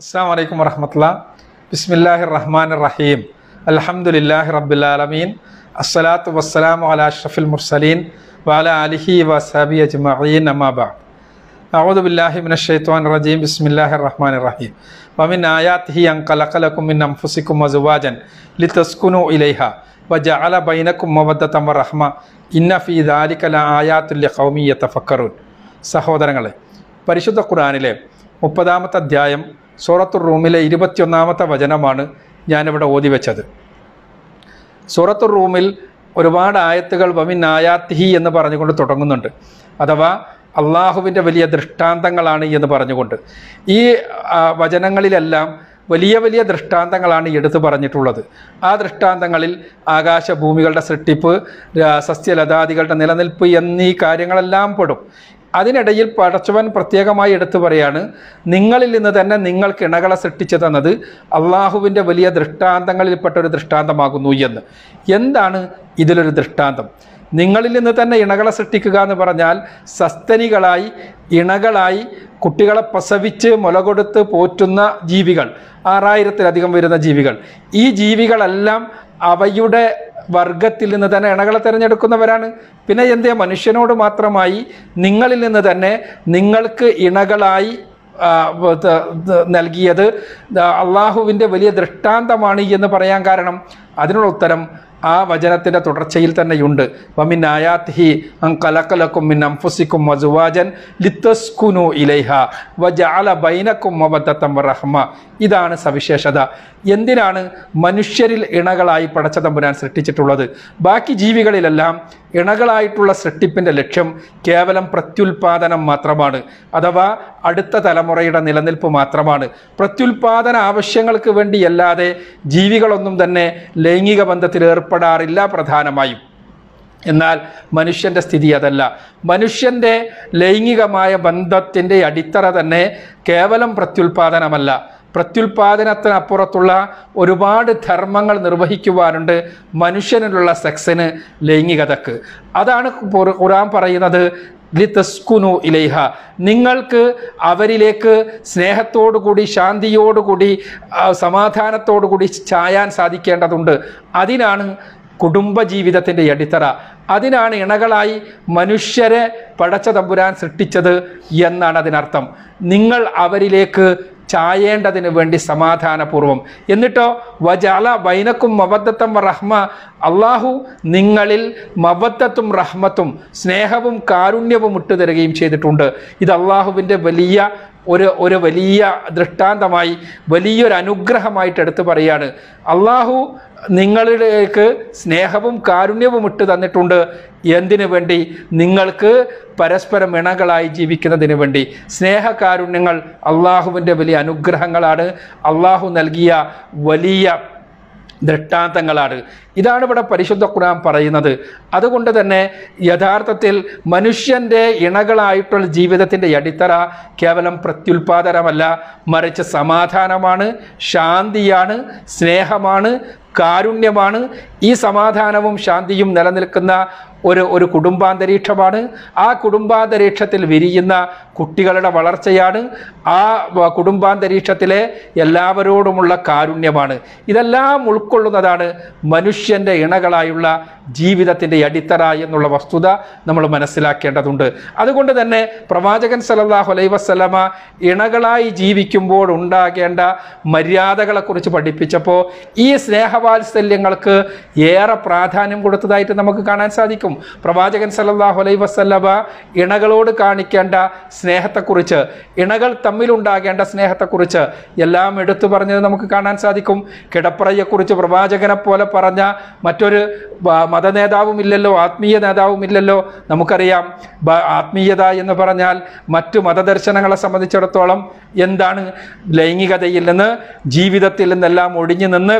അസ്സാം വലൈക്കും വറഹമത്തുള്ള ബിസ്മില്ലാഹി റഹ്മാൻ റഹീം അൽഹംദുലില്ലാഹി റബ്ബുലാലമീൻ അസ്സലാത്തു വസ്സലാമു അലാ അഷ്റഫിൽ മുർസലീൻ വാല അലിഹി വസാബി അജ്മഈൻ അമ്മാബാ أعوذ بالله من الشيطان الرجيم بسم الله الرحمن الرحيم ومن آياته أن خلق لكم من أنفسكم أزواجا لتسكنوا إليها وجعل بينكم مودة ورحمة إن في ذلك لآيات لقوم يتفكرون സഹോദരങ്ങളെ പരിശുദ്ധ ഖുർആനിലെ മുപ്പതാമത്തെ അധ്യായം സൂറത്തുർ റൂമിലെ ഇരുപത്തിയൊന്നാമത്തെ വചനമാണ് ഞാനിവിടെ ഓതി വെച്ചത് സൂറത്തുർ റൂമിൽ ഒരുപാട് ആയത്തുകൾ വമിൻ ആയാത്തിഹി എന്ന് പറഞ്ഞുകൊണ്ട് തുടങ്ങുന്നുണ്ട് അഥവാ അള്ളാഹുവിൻ്റെ വലിയ ദൃഷ്ടാന്തങ്ങളാണ് എന്ന് പറഞ്ഞുകൊണ്ട് ഈ ആ, വചനങ്ങളിലെല്ലാം വലിയ വലിയ ദൃഷ്ടാന്തങ്ങളാണ് എടുത്തു പറഞ്ഞിട്ടുള്ളത് ആ ദൃഷ്ടാന്തങ്ങളിൽ ആകാശഭൂമികളുടെ സൃഷ്ടിപ്പ് ആ, സസ്യലതാദികളുടെ നിലനിൽപ്പ് എന്നീ കാര്യങ്ങളെല്ലാം പെടും അതിനിടയിൽ പടച്ചവൻ പ്രത്യേകമായി എടുത്തു പറയാണ് നിങ്ങളിൽ നിന്ന് തന്നെ നിങ്ങൾക്ക് ഇണകളെ സൃഷ്ടിച്ചു തന്നത് അള്ളാഹുവിൻ്റെ വലിയ ദൃഷ്ടാന്തങ്ങളിൽപ്പെട്ട ഒരു ദൃഷ്ടാന്തമാകുന്നു എന്ന് എന്താണ് ഇതിലൊരു ദൃഷ്ടാന്തം നിങ്ങളിൽ നിന്ന് തന്നെ ഇണകളെ സൃഷ്ടിക്കുക എന്ന് പറഞ്ഞാൽ സസ്തനികളായി ഇണകളായി കുട്ടികളെ പ്രസവിച്ച് മുല കൊടുത്ത് പോറ്റുന്ന ജീവികൾ ആറായിരത്തിലധികം വരുന്ന ജീവികൾ ഈ ജീവികളെല്ലാം അവയുടെ വർഗത്തിൽ നിന്ന് തന്നെ ഇണകളെ തിരഞ്ഞെടുക്കുന്നവരാണ് പിന്നെ എന്തേ മനുഷ്യനോട് മാത്രമായി നിങ്ങളിൽ നിന്ന് തന്നെ നിങ്ങൾക്ക് ഇണകളായി ആ, ത- ത- നൽകിയത് അള്ളാഹുവിൻ്റെ വലിയ ദൃഷ്ടാന്തമാണ് എന്ന് പറയാൻ കാരണം അതിനുള്ള ഉത്തരം ആ വചനത്തിൻ്റെ തുടർച്ചയിൽ തന്നെയുണ്ട് വമിൻ ആയാത്തിഹി അൻ കലക്കലക്കും മിൻ അംഫുസിക്കും വസുവാജൻ ലിത്തസ്കുനു ഇലൈഹ വജഅല ബൈനക്കും മവദ്ദത്തം വറഹ്മ ഇതാണ് സവിശേഷത എന്തിനാണ് മനുഷ്യരിൽ ഇണകളായി പടച്ചതമ്പുരാൻ സൃഷ്ടിച്ചിട്ടുള്ളത് ബാക്കി ജീവികളിലെല്ലാം ഇണകളായിട്ടുള്ള സൃഷ്ടിപ്പിൻ്റെ ലക്ഷ്യം കേവലം പ്രത്യുൽപാദനം മാത്രമാണ് അഥവാ അടുത്ത തലമുറയുടെ നിലനിൽപ്പ് മാത്രമാണ് പ്രത്യുൽപാദന ആവശ്യങ്ങൾക്ക് വേണ്ടിയല്ലാതെ ജീവികളൊന്നും തന്നെ ലൈംഗിക ബന്ധത്തിൽ ഏർപ്പെടാറില്ല പ്രധാനമായും എന്നാൽ മനുഷ്യൻ്റെ സ്ഥിതി അതല്ല മനുഷ്യൻ്റെ ലൈംഗികമായ ബന്ധത്തിൻ്റെ അടിത്തറ തന്നെ കേവലം പ്രത്യുൽപാദനമല്ല പ്രത്യുൽപാദനത്തിനപ്പുറത്തുള്ള ഒരുപാട് ധർമ്മങ്ങൾ നിർവഹിക്കുവാനുണ്ട് മനുഷ്യനിലുള്ള സെക്സിന് ലൈംഗികതക്ക് അതാണ് ഖുർ- ഖുർആൻ പറയുന്നത് ലിതസ്കുനു ഇലൈഹ നിങ്ങൾക്ക് അവരിലേക്ക് സ്നേഹത്തോടുകൂടി ശാന്തിയോടുകൂടി ആ, സമാധാനത്തോടുകൂടി ചായാൻ സാധിക്കേണ്ടതുണ്ട് അതിനാണ് കുടുംബജീവിതത്തിൻ്റെ അടിത്തറ അതിനാണ് ഇണകളായി മനുഷ്യരെ പടച്ച തമ്പുരാൻ സൃഷ്ടിച്ചത് എന്നാണ് അതിനർത്ഥം നിങ്ങൾ അവരിലേക്ക് ചായേണ്ടതിന് വേണ്ടി സമാധാനപൂർവം എന്നിട്ടോ വജാല ബൈനക്കും മബദ്ധത്തും റഹ്മ അള്ളാഹു നിങ്ങളിൽ മബദ്ധത്തും റഹ്മത്തും സ്നേഹവും കാരുണ്യവും ഇട്ടുതരികയും ചെയ്തിട്ടുണ്ട് ഇത് അള്ളാഹുവിൻ്റെ വലിയ ഒരു ഒരു വലിയ ദൃഷ്ടാന്തമായി വലിയൊരു അനുഗ്രഹമായിട്ട് എടുത്തു പറയാണ് അള്ളാഹു നിങ്ങളിലേക്ക് സ്നേഹവും കാരുണ്യവും ഇട്ട് തന്നിട്ടുണ്ട് എന്തിനു വേണ്ടി നിങ്ങൾക്ക് പരസ്പരം ഇണകളായി ജീവിക്കുന്നതിന് വേണ്ടി സ്നേഹകാരുണ്യങ്ങൾ അള്ളാഹുവിൻ്റെ വലിയ അനുഗ്രഹങ്ങളാണ് അള്ളാഹു നൽകിയ വലിയ ദൃഷ്ടാന്തങ്ങളാണ് ഇതാണ് ഇവിടെ പരിശുദ്ധ ഖുർആൻ പറയുന്നത് അതുകൊണ്ട് തന്നെ യഥാർത്ഥത്തിൽ മനുഷ്യൻ്റെ ഇണകളായിട്ടുള്ള ജീവിതത്തിൻ്റെ അടിത്തറ കേവലം പ്രത്യുൽപാദനമല്ല മറിച്ച് സമാധാനമാണ് ശാന്തിയാണ് സ്നേഹമാണ് കാരുണ്യമാണ് ഈ സമാധാനവും ശാന്തിയും നിലനിൽക്കുന്ന ഒരു ഒരു കുടുംബാന്തരീക്ഷമാണ് ആ കുടുംബാന്തരീക്ഷത്തിൽ വിരിയുന്ന കുട്ടികളുടെ വളർച്ചയാണ് ആ വ- കുടുംബാന്തരീക്ഷത്തിലെ എല്ലാവരോടുമുള്ള കാരുണ്യമാണ് ഇതെല്ലാം ഉൾക്കൊള്ളുന്നതാണ് മനുഷ്യൻ്റെ ഇണകളായുള്ള ജീവിതത്തിൻ്റെ അടിത്തറ എന്നുള്ള വസ്തുത നമ്മൾ മനസ്സിലാക്കേണ്ടതുണ്ട് അതുകൊണ്ട് തന്നെ പ്രവാചകൻ സല്ലല്ലാഹു അലൈഹി വസല്ലമ ഇണകളായി ജീവിക്കുമ്പോൾ ഉണ്ടാകേണ്ട മര്യാദകളെക്കുറിച്ച് പഠിപ്പിച്ചപ്പോൾ ഈ സ്നേഹവാത്സല്യങ്ങൾക്ക് ഏറെ പ്രാധാന്യം കൊടുത്തതായിട്ട് നമുക്ക് കാണാൻ സാധിക്കും പ്രവാചകൻ സല്ലല്ലാഹു അലൈഹി വസല്ലമ ഇണകളോട് കാണിക്കേണ്ട സ്നേഹത്തെക്കുറിച്ച് ഇണകൾ തമ്മിലുണ്ടാകേണ്ട സ്നേഹത്തെക്കുറിച്ച് എല്ലാം എടുത്തു പറഞ്ഞത് നമുക്ക് കാണാൻ സാധിക്കും കിടപ്പറയെക്കുറിച്ച് പ്രവാചകനെ പോലെ പറഞ്ഞ മറ്റൊരു വ- മതനേതാവും ഇല്ലല്ലോ ആത്മീയ നേതാവും ഇല്ലല്ലോ നമുക്കറിയാം ബ- ആത്മീയത എന്ന് പറഞ്ഞാൽ മറ്റു മതദർശനങ്ങളെ സംബന്ധിച്ചിടത്തോളം എന്താണ് ലൈംഗികതയിൽ നിന്ന് ജീവിതത്തിൽ നിന്നെല്ലാം ഒഴിഞ്ഞു നിന്ന്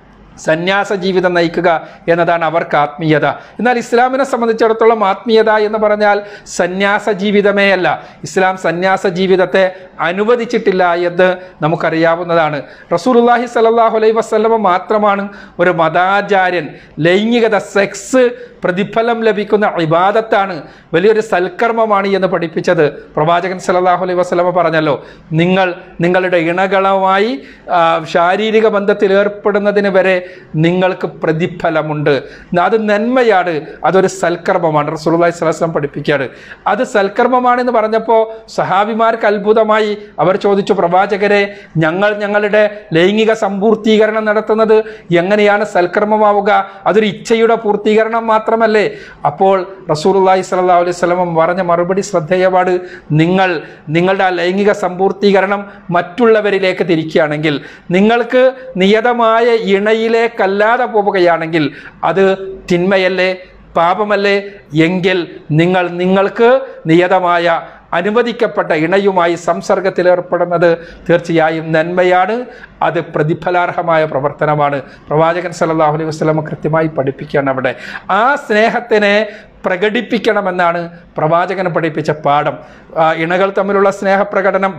സന്യാസ ജീവിതം നയിക്കുക എന്നതാണ് അവർക്ക് ആത്മീയത എന്നാൽ ഇസ്ലാമിനെ സംബന്ധിച്ചിടത്തോളം ആത്മീയത എന്ന് പറഞ്ഞാൽ സന്യാസ ജീവിതമേ അല്ല ഇസ്ലാം സന്യാസ ജീവിതത്തെ അനുവദിച്ചിട്ടില്ല എന്ന് നമുക്കറിയാവുന്നതാണ് റസൂലുള്ളാഹി സ്വല്ലല്ലാഹു അലൈഹി വസല്ലമ മാത്രമാണ് ഒരു മതാചാര്യൻ ലൈംഗികത സെക്സ് പ്രതിഫലം ലഭിക്കുന്ന ഇബാദത്താണ് വലിയൊരു സൽക്കർമ്മമാണ് എന്ന് പഠിപ്പിച്ചത് പ്രവാചകൻ സല്ലല്ലാഹു അലൈഹി വസല്ലമ പറഞ്ഞല്ലോ നിങ്ങൾ നിങ്ങളുടെ ഇണകളുമായി ആ, ശാരീരിക ബന്ധത്തിൽ ഏർപ്പെടുന്നതിന് വരെ നിങ്ങൾക്ക് പ്രതിഫലമുണ്ട് അത് നന്മയാണ് അതൊരു സൽക്കർമ്മമാണ് റസൂലുള്ളാഹി സ്വല്ലല്ലാഹു അലൈഹി വസല്ലം പഠിപ്പിക്കുകയാണ് അത് സൽക്കർമ്മമാണെന്ന് പറഞ്ഞപ്പോൾ സഹാബിമാർക്ക് അത്ഭുതമായി അവർ ചോദിച്ചു പ്രവാചകരെ ഞങ്ങൾ ഞങ്ങളുടെ ലൈംഗിക സമ്പൂർത്തീകരണം നടത്തുന്നത് എങ്ങനെയാണ് സൽക്കർമ്മമാവുക അതൊരു ഇച്ഛയുടെ പൂർത്തീകരണം മാത്രമല്ലേ അപ്പോൾ റസൂലുള്ളാഹി സ്വല്ലല്ലാഹു അലൈഹി വസല്ലം പറഞ്ഞ മറുപടി ശ്രദ്ധേയപാട് നിങ്ങൾ നിങ്ങളുടെ ആ ലൈംഗിക സമ്പൂർത്തീകരണം മറ്റുള്ളവരിലേക്ക് തിരിക്കുകയാണെങ്കിൽ നിങ്ങൾക്ക് നിയതമായ ഇണയിലേക്കല്ലാതെ പോവുകയാണെങ്കിൽ അത് തിന്മയല്ലേ പാപമല്ലേ എങ്കിൽ നിങ്ങൾ നിങ്ങൾക്ക് നിയതമായ അനുവദിക്കപ്പെട്ട ഇണയുമായി സംസർഗത്തിൽ ഏർപ്പെടുന്നത് തീർച്ചയായും നന്മയാണ് അത് പ്രതിഫലാർഹമായ പ്രവർത്തനമാണ് പ്രവാചകൻ സല്ലല്ലാഹു അലൈഹി വസല്ലം കൃത്യമായി പഠിപ്പിക്കുകയാണ് അവിടെ ആ സ്നേഹത്തിനെ പ്രകടിപ്പിക്കണമെന്നാണ് പ്രവാചകൻ പഠിപ്പിച്ച പാഠം ആ ഇണകൾ തമ്മിലുള്ള സ്നേഹപ്രകടനം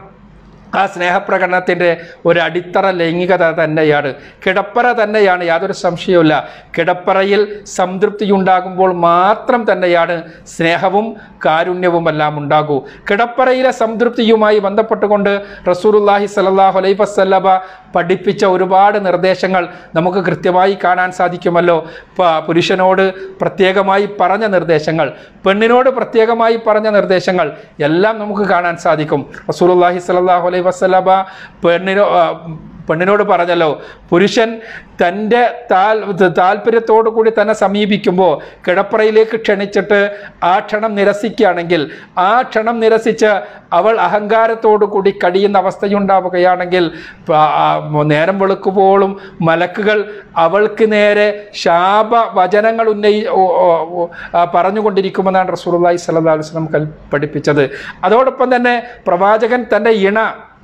ആ സ്നേഹപ്രകടനത്തിൻ്റെ ഒരു അടിത്തറ ലൈംഗികത തന്നെയാണ് കിടപ്പറ തന്നെയാണ് യാതൊരു സംശയവുമില്ല കിടപ്പറയിൽ സംതൃപ്തി ഉണ്ടാകുമ്പോൾ മാത്രം തന്നെയാണ് സ്നേഹവും കാരുണ്യവും എല്ലാം ഉണ്ടാകൂ കിടപ്പറയിലെ സംതൃപ്തിയുമായി ബന്ധപ്പെട്ടുകൊണ്ട് റസൂലുള്ളാഹി സ്വല്ലല്ലാഹു അലൈഹി വസല്ലമ പഠിപ്പിച്ച ഒരുപാട് നിർദ്ദേശങ്ങൾ നമുക്ക് കൃത്യമായി കാണാൻ സാധിക്കുമല്ലോ പ- പുരുഷനോട് പ്രത്യേകമായി പറഞ്ഞ നിർദ്ദേശങ്ങൾ പെണ്ണിനോട് പ്രത്യേകമായി പറഞ്ഞ നിർദ്ദേശങ്ങൾ എല്ലാം നമുക്ക് കാണാൻ സാധിക്കും റസൂലുള്ളാഹി സ്വല്ലല്ലാഹു അലൈഹി വസല്ലമ പെണ്ണിനോ ആ, പെണ്ണിനോട് പറഞ്ഞല്ലോ പുരുഷൻ തൻ്റെ താൽ താല്പര്യത്തോടു കൂടി തന്നെ സമീപിക്കുമ്പോൾ കിടപ്പറയിലേക്ക് ക്ഷണിച്ചിട്ട് ആ ക്ഷണം നിരസിക്കുകയാണെങ്കിൽ ആ ക്ഷണം നിരസിച്ച് അവൾ അഹങ്കാരത്തോടു കൂടി കഴിയുന്ന അവസ്ഥയുണ്ടാവുകയാണെങ്കിൽ പ- ആ നേരം വെളുക്കുമ്പോഴും മലക്കുകൾ അവൾക്ക് നേരെ ശാപ വചനങ്ങൾ ഉന്നയി ഓ- ഓ- ഓ- ആ പറഞ്ഞുകൊണ്ടിരിക്കുമെന്നാണ് റസൂലുള്ളാഹി സ്വല്ലല്ലാഹു അലൈഹി വസല്ലം കൽ- പഠിപ്പിച്ചത് അതോടൊപ്പം തന്നെ പ്രവാചകൻ തൻ്റെ ഇണ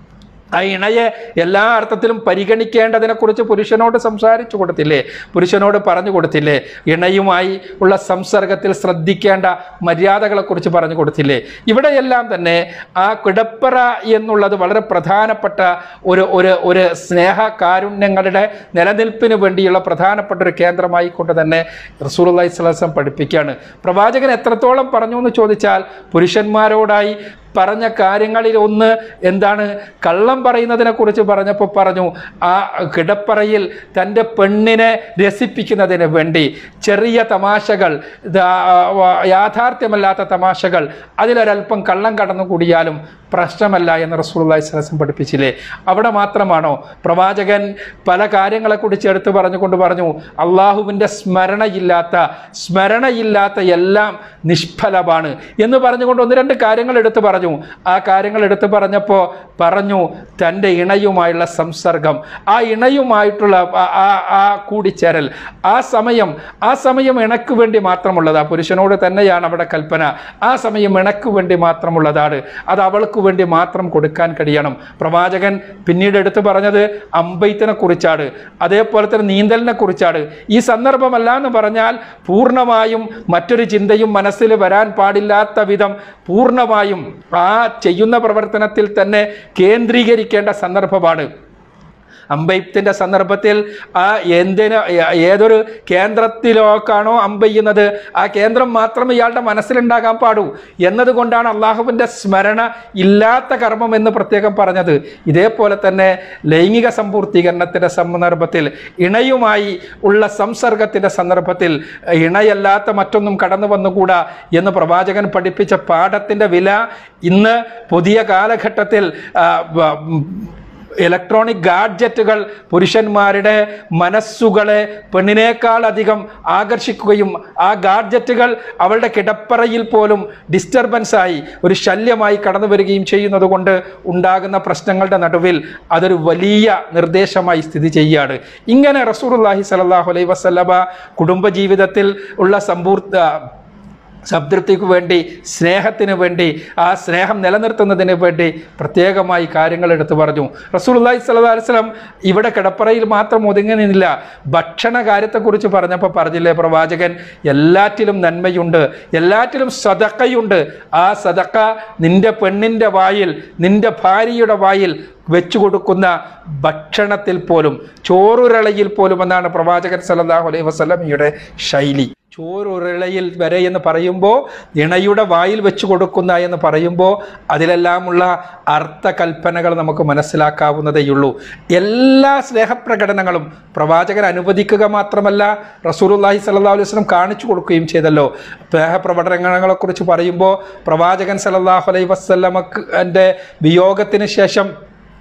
ആ ഇണയെ എല്ലാ അർത്ഥത്തിലും പരിഗണിക്കേണ്ടതിനെക്കുറിച്ച് പുരുഷനോട് സംസാരിച്ചു കൊടുത്തില്ലേ പുരുഷനോട് പറഞ്ഞു കൊടുത്തില്ലേ ഇണയുമായി ഉള്ള സംസർഗത്തിൽ ശ്രദ്ധിക്കേണ്ട മര്യാദകളെക്കുറിച്ച് പറഞ്ഞു കൊടുത്തില്ലേ ഇവിടെയെല്ലാം തന്നെ ആ കിടപ്പറ എന്നുള്ളത് വളരെ പ്രധാനപ്പെട്ട ഒരു ഒരു ഒരു സ്നേഹ കാരുണ്യങ്ങളുടെ നിലനിൽപ്പിന് വേണ്ടിയുള്ള പ്രധാനപ്പെട്ട ഒരു കേന്ദ്രമായി കൊണ്ട് തന്നെ റസൂലുള്ളാഹി സ്വല്ലല്ലാഹു അലൈഹി വസല്ലം പഠിപ്പിക്കുകയാണ് പ്രവാചകൻ എത്രത്തോളം പറഞ്ഞു എന്ന് ചോദിച്ചാൽ പുരുഷന്മാരോടായി പറഞ്ഞ കാര്യങ്ങളിൽ ഒന്ന് എന്താണ് കള്ളം പറയുന്നതിനെ കുറിച്ച് പറഞ്ഞപ്പോൾ പറഞ്ഞു ആ കിടപ്പറയിൽ തൻ്റെ പെണ്ണിനെ രസിപ്പിക്കുന്നതിന് വേണ്ടി ചെറിയ തമാശകൾ ഇത് ആ, ആ, യാഥാർത്ഥ്യമല്ലാത്ത തമാശകൾ അതിലൊരല്പം കള്ളം കടന്നുകൂടിയാലും പ്രശ്നമല്ല എന്ന് റസൂലുള്ളാഹി സ്വല്ലല്ലാഹു അലൈഹി വസല്ലം പഠിപ്പിച്ചില്ലേ അവിടെ മാത്രമാണോ പ്രവാചകൻ പല കാര്യങ്ങളെക്കുറിച്ച് എടുത്തു പറഞ്ഞുകൊണ്ട് പറഞ്ഞു അള്ളാഹുവിൻ്റെ സ്മരണയില്ലാത്ത സ്മരണയില്ലാത്ത എല്ലാം നിഷ്ഫലമാണ് എന്ന് പറഞ്ഞുകൊണ്ട് ഒന്ന് രണ്ട് കാര്യങ്ങൾ എടുത്തു പറഞ്ഞു ആ കാര്യങ്ങൾ എടുത്തു പറഞ്ഞപ്പോൾ പറഞ്ഞു തൻ്റെ ഇണയുമായുള്ള സംസർഗം ആ ഇണയുമായിട്ടുള്ള ആ- ആ ആ കൂടിച്ചേരൽ ആ സമയം ആ സമയം ഇണക്ക് വേണ്ടി മാത്രമുള്ളത് ആ പുരുഷനോട് തന്നെയാണ് അവിടെ കൽപ്പന ആ സമയം ഇണക്ക് വേണ്ടി മാത്രമുള്ളതാണ് അത് അവൾക്ക് വേണ്ടി മാത്രം കൊടുക്കാൻ കഴിയണം പ്രവാചകൻ പിന്നീട് എടുത്തു പറഞ്ഞത് അമ്പെയ്ത്തിനെ കുറിച്ചാണ് അതേപോലെ തന്നെ നീന്തലിനെ കുറിച്ചാണ് ഈ സന്ദർഭമല്ല എന്ന് പറഞ്ഞാൽ പൂർണ്ണമായും മറ്റൊരു ചിന്തയും മനസ്സിൽ വരാൻ പാടില്ലാത്ത വിധം പൂർണ്ണമായും ആ ചെയ്യുന്ന പ്രവർത്തനത്തിൽ തന്നെ കേന്ദ്രീകരിക്കേണ്ട സന്ദർഭമാണ് അമ്പെയ്ത്തിന്റെ സന്ദർഭത്തിൽ ആ എന്തിന് ഏതൊരു കേന്ദ്രത്തിലേക്കാണോ അമ്പെയ്യുന്നത് ആ കേന്ദ്രം മാത്രം ഇയാളുടെ മനസ്സിലുണ്ടാകാൻ പാടൂ എന്നതുകൊണ്ടാണ് അള്ളാഹുവിൻ്റെ സ്മരണ ഇല്ലാത്ത കർമ്മം എന്ന് പ്രത്യേകം പറഞ്ഞത് ഇതേപോലെ തന്നെ ലൈംഗിക സമ്പൂർത്തീകരണത്തിൻ്റെ സന്ദർഭത്തിൽ ഇണയുമായി ഉള്ള സംസർഗത്തിൻ്റെ സന്ദർഭത്തിൽ ഇണയല്ലാത്ത മറ്റൊന്നും കടന്നു വന്നുകൂടാ എന്ന് പ്രവാചകൻ പഠിപ്പിച്ച പാഠത്തിൻ്റെ വില ഇന്ന് പുതിയ കാലഘട്ടത്തിൽ ആ, വ- ഉം, ഇലക്ട്രോണിക് ഗാഡ്ജറ്റുകൾ പുരുഷന്മാരുടെ മനസ്സുകളെ പെണ്ണിനേക്കാൾ അധികം ആകർഷിക്കുകയും ആ ഗാഡ്ജറ്റുകൾ അവളുടെ കിടപ്പറയിൽ പോലും ഡിസ്റ്റർബൻസ് ആയി ഒരു ശല്യമായി കടന്നു വരികയും ചെയ്യുന്നത് കൊണ്ട് ഉണ്ടാകുന്ന പ്രശ്നങ്ങളുടെ നടുവിൽ അതൊരു വലിയ നിർദ്ദേശമായി സ്ഥിതി ചെയ്യുകയാണ് ഇങ്ങനെ റസൂറുല്ലാഹി സലാഹു അലൈ വസ്ലമ കുടുംബജീവിതത്തിൽ ഉള്ള സമ്പൂർത്ത സംതൃപ്തിക്ക് വേണ്ടി സ്നേഹത്തിന് വേണ്ടി ആ സ്നേഹം നിലനിർത്തുന്നതിന് വേണ്ടി പ്രത്യേകമായി കാര്യങ്ങൾ എടുത്തു പറഞ്ഞു റസൂലുള്ളാഹി സ്വല്ലല്ലാഹു അലൈഹി വസല്ലം ഇവിടെ കിടപ്പറയിൽ മാത്രം ഒതുങ്ങി നിന്നില്ല ഭക്ഷണ കാര്യത്തെക്കുറിച്ച് പറഞ്ഞപ്പോൾ പറഞ്ഞില്ലേ പ്രവാചകൻ എല്ലാറ്റിലും നന്മയുണ്ട് എല്ലാറ്റിലും സദക്കയുണ്ട് ആ സദക്ക നിന്റെ പെണ്ണിൻ്റെ വായിൽ നിന്റെ ഭാര്യയുടെ വായിൽ വെച്ചു കൊടുക്കുന്ന ഭക്ഷണത്തിൽ പോലും ചോറുരളയിൽ പോലും എന്നാണ് പ്രവാചകൻ സല്ലല്ലാഹു അലൈഹി വസല്ലമയുടെ ശൈലി ചോറുരുളയിൽ വരെ എന്ന് പറയുമ്പോൾ ഇണയുടെ വായിൽ വെച്ച് കൊടുക്കുന്ന എന്ന് പറയുമ്പോൾ അതിലെല്ലാമുള്ള അർത്ഥകൽപ്പനകൾ നമുക്ക് മനസ്സിലാക്കാവുന്നതേയുള്ളൂ എല്ലാ സ്നേഹപ്രകടനങ്ങളും പ്രവാചകൻ അനുവദിക്കുക മാത്രമല്ല റസൂലുള്ളാഹി സ്വല്ലല്ലാഹു അലൈഹി വസല്ലം കാണിച്ചു കൊടുക്കുകയും ചെയ്തല്ലോ സ്നേഹപ്രകടനങ്ങളെക്കുറിച്ച് പറയുമ്പോൾ പ്രവാചകൻ സല്ലല്ലാഹു അലൈഹി വസല്ലമക്ക് എൻ്റെ വിയോഗത്തിന് ശേഷം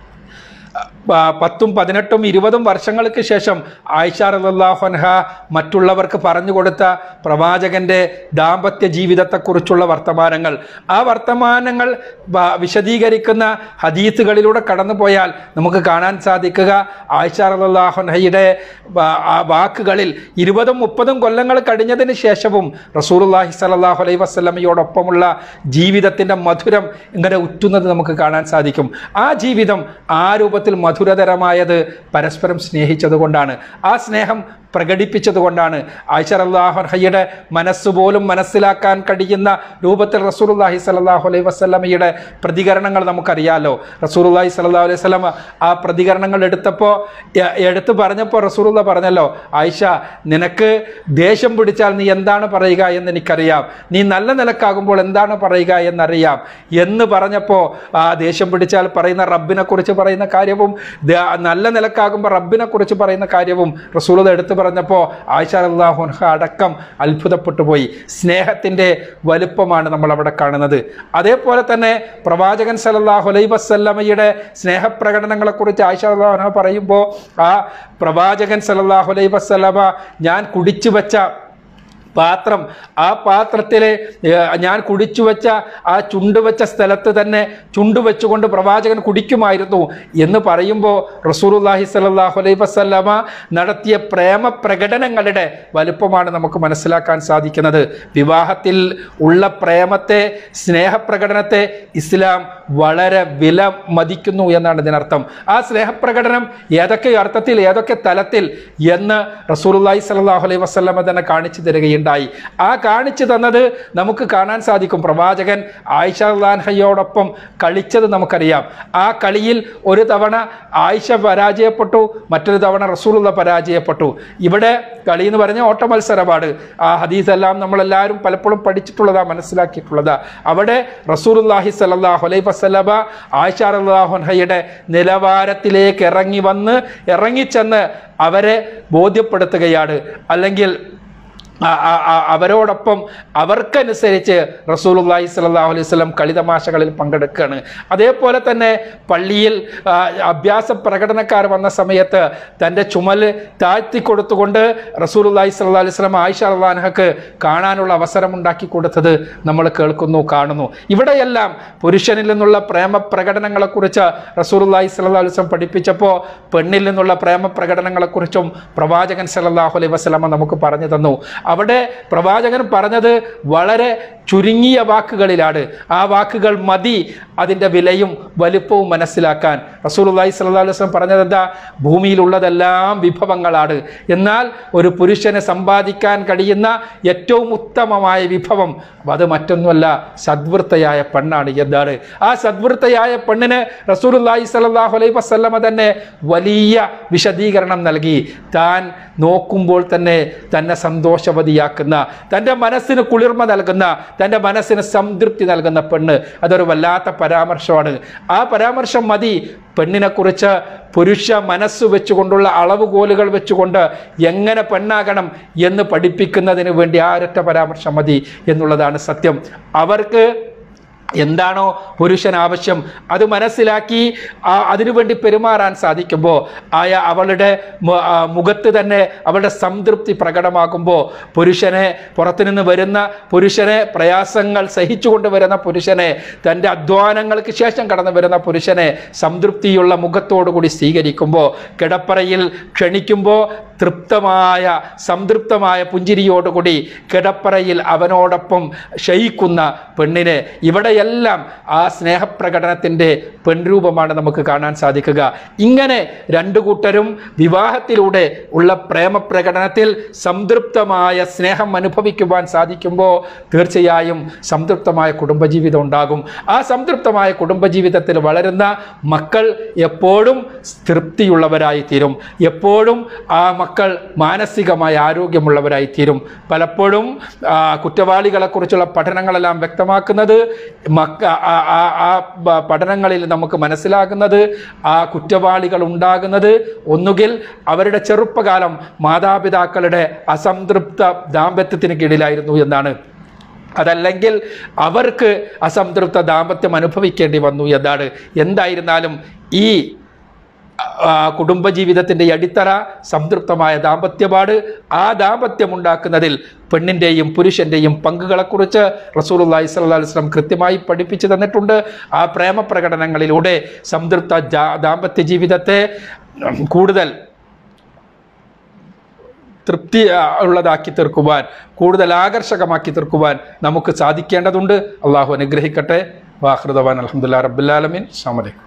ആ, പത്തും പതിനെട്ടും ഇരുപതും വർഷങ്ങൾക്ക് ശേഷം ആയിഷ റളിയല്ലാഹു അൻഹ മറ്റുള്ളവർക്ക് പറഞ്ഞു കൊടുത്ത പ്രവാചകന്റെ ദാമ്പത്യ ജീവിതത്തെക്കുറിച്ചുള്ള വർത്തമാനങ്ങൾ ആ വർത്തമാനങ്ങൾ വ- വിശദീകരിക്കുന്ന ഹദീത്തുകളിലൂടെ കടന്നുപോയാൽ നമുക്ക് കാണാൻ സാധിക്കുക ആയിഷ റളിയല്ലാഹു അൻഹയുടെ വ- ആ വാക്കുകളിൽ ഇരുപതും മുപ്പതും കൊല്ലങ്ങൾ കഴിഞ്ഞതിന് ശേഷവും റസൂലുള്ളാഹി സ്വല്ലല്ലാഹു അലൈഹി വസല്ലമയോടൊപ്പമുള്ള ജീവിതത്തിന്റെ മധുരം ഇങ്ങനെ ഉറ്റുന്നത് നമുക്ക് കാണാൻ സാധിക്കും ആ ജീവിതം ആ രൂപത്തിൽ മധുരതരമായത് പരസ്പരം സ്നേഹിച്ചതുകൊണ്ടാണ് ആ സ്നേഹം പ്രകടിപ്പിച്ചതുകൊണ്ടാണ് ആയിഷറല്ലാഹുഹയുടെ മനസ്സുപോലും മനസ്സിലാക്കാൻ കഴിയുന്ന രൂപത്തിൽ റസൂലുള്ളാഹി സ്വല്ലല്ലാഹു അലൈഹി വസല്ലമയുടെ പ്രതികരണങ്ങൾ നമുക്കറിയാലോ റസൂലുള്ളാഹി സ്വല്ലല്ലാഹു അലൈഹി വസല്ലമ ആ പ്രതികരണങ്ങൾ എടുത്തപ്പോൾ എ- എടുത്തു പറഞ്ഞപ്പോൾ റസൂലുള്ള പറഞ്ഞല്ലോ ആയിഷ നിനക്ക് ദേഷ്യം പിടിച്ചാൽ നീ എന്താണ് പറയുക എന്ന് എനിക്കറിയാം നീ നല്ല നിലക്കാകുമ്പോൾ എന്താണ് പറയുക എന്നറിയാം എന്ന് പറഞ്ഞപ്പോൾ ആ ദേഷ്യം പിടിച്ചാൽ പറയുന്ന റബ്ബിനെ കുറിച്ച് പറയുന്ന കാര്യവും ദ- നല്ല നിലക്കാകുമ്പോൾ റബ്ബിനെ കുറിച്ച് പറയുന്ന കാര്യവും റസൂലത എടുത്തു പറഞ്ഞപ്പോൾ ആയിഷ അള്ളാഹുൻഹ അടക്കം അത്ഭുതപ്പെട്ടു പോയി സ്നേഹത്തിൻ്റെ വലുപ്പമാണ് നമ്മൾ അവിടെ കാണുന്നത് അതേപോലെ തന്നെ പ്രവാചകൻ സല്ലല്ലാഹു അലൈഹി വസല്ലമയുടെ സ്നേഹപ്രകടനങ്ങളെക്കുറിച്ച് ആയിഷ അള്ളാഹുൻഹ പറയുമ്പോൾ ആ പ്രവാചകൻ സല്ലല്ലാഹു അലൈഹി വസല്ലമ ഞാൻ കുടിച്ചു വെച്ച പാത്രം ആ പാത്രത്തിലെ ഏഹ്, ഞാൻ കുടിച്ചു വെച്ച ആ ചുണ്ട് വെച്ച സ്ഥലത്ത് തന്നെ ചുണ്ട് വെച്ചുകൊണ്ട് പ്രവാചകൻ കുടിക്കുമായിരുന്നു എന്ന് പറയുമ്പോൾ റസൂലുള്ളാഹി സ്വല്ലല്ലാഹു അലൈഹി വസല്ലമ നടത്തിയ പ്രേമ പ്രകടനങ്ങളുടെ വലുപ്പമാണ് നമുക്ക് മനസ്സിലാക്കാൻ സാധിക്കുന്നത് വിവാഹത്തിൽ ഉള്ള പ്രേമത്തെ സ്നേഹപ്രകടനത്തെ ഇസ്ലാം വളരെ വില മതിക്കുന്നു എന്നാണ് ഇതിനർത്ഥം ആ സ്നേഹപ്രകടനം ഏതൊക്കെ അർത്ഥത്തിൽ ഏതൊക്കെ തലത്തിൽ എന്ന് റസൂലുള്ളാഹി സ്വല്ലല്ലാഹു അലൈഹി വസല്ലമ തന്നെ കാണിച്ചു തരികയുണ്ടായി ആ കാണിച്ചു തന്നത് നമുക്ക് കാണാൻ സാധിക്കും പ്രവാചകൻ ആയിഷ ലാൻഹയോടൊപ്പം കളിച്ചത് നമുക്കറിയാം ആ കളിയിൽ ഒരു തവണ ആയിഷ പരാജയപ്പെട്ടു മറ്റൊരു തവണ റസൂലുള്ള പരാജയപ്പെട്ടു ഇവിടെ കളി എന്ന് പറഞ്ഞ ഓട്ട മത്സരമാണ് ആ ഹദീസ് എല്ലാം നമ്മളെല്ലാവരും പലപ്പോഴും പഠിച്ചിട്ടുള്ളതാ മനസ്സിലാക്കിയിട്ടുള്ളതാ അവിടെ റസൂലുള്ളാഹി സ്വല്ലല്ലാഹു അലൈഹി വസല്ലമ ആയിഷ റളിയല്ലാഹുൻഹയുടെ നിലവാരത്തിലേക്ക് ഇറങ്ങി വന്ന് ഇറങ്ങിച്ചെന്ന് അവരെ ബോധ്യപ്പെടുത്തുകയാണ് അല്ലെങ്കിൽ ആ- ആ- ആ- അവരോടൊപ്പം അവർക്കനുസരിച്ച് റസൂലുള്ളാഹി സ്വല്ലല്ലാഹു അലൈഹി വസല്ലം കളിതമാശകളിൽ പങ്കെടുക്കുകയാണ് അതേപോലെ തന്നെ പള്ളിയിൽ ആ, അഭ്യാസ പ്രകടനക്കാർ വന്ന സമയത്ത് തൻ്റെ ചുമൽ താഴ്ത്തി കൊടുത്തുകൊണ്ട് റസൂലുള്ളാഹി സ്വല്ലല്ലാഹു അലൈഹി വസല്ലം ആയിഷ അള്ളാൻഹക്ക് കാണാനുള്ള അവസരം ഉണ്ടാക്കി കൊടുത്തത് നമ്മൾ കേൾക്കുന്നു കാണുന്നു ഇവിടെയെല്ലാം പുരുഷനിൽ നിന്നുള്ള പ്രേമ പ്രകടനങ്ങളെക്കുറിച്ച് റസൂലുള്ളാഹി സ്വല്ലല്ലാഹു അലൈഹി വസല്ലം പഠിപ്പിച്ചപ്പോൾ പെണ്ണിൽ നിന്നുള്ള പ്രേമ പ്രകടനങ്ങളെക്കുറിച്ചും പ്രവാചകൻ സല്ലല്ലാഹു അലൈഹി വസല്ലമ നമുക്ക് പറഞ്ഞു തന്നു അവിടെ പ്രവാചകൻ പറഞ്ഞത് വളരെ ചുരുങ്ങിയ വാക്കുകളിലാണ് ആ വാക്കുകൾ മതി അതിൻ്റെ വിലയും വലുപ്പവും മനസ്സിലാക്കാൻ റസൂലുള്ളാഹി സ്വല്ലല്ലാഹു അലൈഹി വസല്ലം പറഞ്ഞത് എന്താ ഭൂമിയിലുള്ളതെല്ലാം വിഭവങ്ങളാണ് എന്നാൽ ഒരു പുരുഷന് സമ്പാദിക്കാൻ കഴിയുന്ന ഏറ്റവും ഉത്തമമായ വിഭവം അത് മറ്റൊന്നുമല്ല സദ്വൃത്തയായ പെണ്ണാണ് എന്താണ് ആ സദ്വൃത്തയായ പെണ്ണിന് റസൂലുള്ളാഹി സ്വല്ലല്ലാഹു അലൈഹി വസല്ലമ തന്നെ വലിയ വിശദീകരണം നൽകി താൻ നോക്കുമ്പോൾ തന്നെ തന്നെ സന്തോഷവതിയാക്കുന്ന തൻ്റെ മനസ്സിന് കുളിർമ നൽകുന്ന തൻ്റെ മനസ്സിന് സംതൃപ്തി നൽകുന്ന പെണ്ണ് അതൊരു വല്ലാത്ത പരാമർശമാണ് ആ പരാമർശം മതി പെണ്ണിനെക്കുറിച്ച് പുരുഷ മനസ്സ് വെച്ചുകൊണ്ടുള്ള അളവുകോലുകൾ വെച്ചുകൊണ്ട് എങ്ങനെ പെണ്ണാകണം എന്ന് പഠിപ്പിക്കുന്നതിന് വേണ്ടി ആ ഒരൊറ്റ പരാമർശം മതി എന്നുള്ളതാണ് സത്യം അവർക്ക് എന്താണോ പുരുഷൻ ആവശ്യം അത് മനസ്സിലാക്കി ആ അതിനുവേണ്ടി പെരുമാറാൻ സാധിക്കുമ്പോൾ ആയ അവളുടെ മു- ആ മുഖത്ത് തന്നെ അവളുടെ സംതൃപ്തി പ്രകടമാകുമ്പോൾ പുരുഷനെ പുറത്തുനിന്ന് വരുന്ന പുരുഷനെ പ്രയാസങ്ങൾ സഹിച്ചുകൊണ്ട് വരുന്ന പുരുഷനെ തൻ്റെ അധ്വാനങ്ങൾക്ക് ശേഷം കടന്നു വരുന്ന പുരുഷനെ സംതൃപ്തിയുള്ള മുഖത്തോടുകൂടി സ്വീകരിക്കുമ്പോൾ കിടപ്പറയിൽ ക്ഷണിക്കുമ്പോൾ തൃപ്തമായ സംതൃപ്തമായ പുഞ്ചിരിയോടുകൂടി കിടപ്പറയിൽ അവനോടൊപ്പം ശയിക്കുന്ന പെണ്ണിനെ ഇവിടെ ഇവിടെയെല്ലാം ആ സ്നേഹപ്രകടനത്തിൻ്റെ പെൺരൂപമാണ് നമുക്ക് കാണാൻ സാധിക്കുക ഇങ്ങനെ രണ്ടു കൂട്ടരും വിവാഹത്തിലൂടെ ഉള്ള പ്രേമപ്രകടനത്തിൽ സംതൃപ്തമായ സ്നേഹം അനുഭവിക്കുവാൻ സാധിക്കുമ്പോൾ തീർച്ചയായും സംതൃപ്തമായ കുടുംബജീവിതം ഉണ്ടാകും ആ സംതൃപ്തമായ കുടുംബജീവിതത്തിൽ വളരുന്ന മക്കൾ എപ്പോഴും തൃപ്തിയുള്ളവരായി തീരും എപ്പോഴും ആ മക്കൾ മാനസികമായ ആരോഗ്യമുള്ളവരായി തീരും പലപ്പോഴും ആ, കുറ്റവാളികളെക്കുറിച്ചുള്ള പഠനങ്ങളെല്ലാം വ്യക്തമാക്കുന്നത് മക്ക ആ- ആ- ആ ബ- പഠനങ്ങളിൽ നമുക്ക് മനസ്സിലാകുന്നത് ആ കുറ്റവാളികൾ ഉണ്ടാകുന്നത് ഒന്നുകിൽ അവരുടെ ചെറുപ്പകാലം മാതാപിതാക്കളുടെ അസംതൃപ്ത ദാമ്പത്യത്തിന് കീഴിലായിരുന്നു എന്നാണ് അതല്ലെങ്കിൽ അവർക്ക് അസംതൃപ്ത ദാമ്പത്യം അനുഭവിക്കേണ്ടി വന്നു എന്നാണ് എന്തായിരുന്നാലും ഈ ആ, കുടുംബജീവിതത്തിൻ്റെ അടിത്തറ സംതൃപ്തമായ ദാമ്പത്യപാട് ആ ദാമ്പത്യം ഉണ്ടാക്കുന്നതിൽ പെണ്ണിൻ്റെയും പുരുഷൻ്റെയും പങ്കുകളെക്കുറിച്ച് റസൂലുള്ളാഹി സ്വല്ലല്ലാഹു അലൈഹി വസല്ലം കൃത്യമായി പഠിപ്പിച്ചു തന്നിട്ടുണ്ട് ആ പ്രേമപ്രകടനങ്ങളിലൂടെ സംതൃപ്ത ജാ- ദാമ്പത്യ ജീവിതത്തെ ഉം, കൂടുതൽ തൃപ്തി ആ, ഉള്ളതാക്കി തീർക്കുവാൻ കൂടുതൽ ആകർഷകമാക്കി തീർക്കുവാൻ നമുക്ക് സാധിക്കേണ്ടതുണ്ട് അള്ളാഹു അനുഗ്രഹിക്കട്ടെ വാഹൃദവാൻ അലഹമുല്ലാ റബ്ബുലാലമീൻ അസ്സാം വലൈക്കും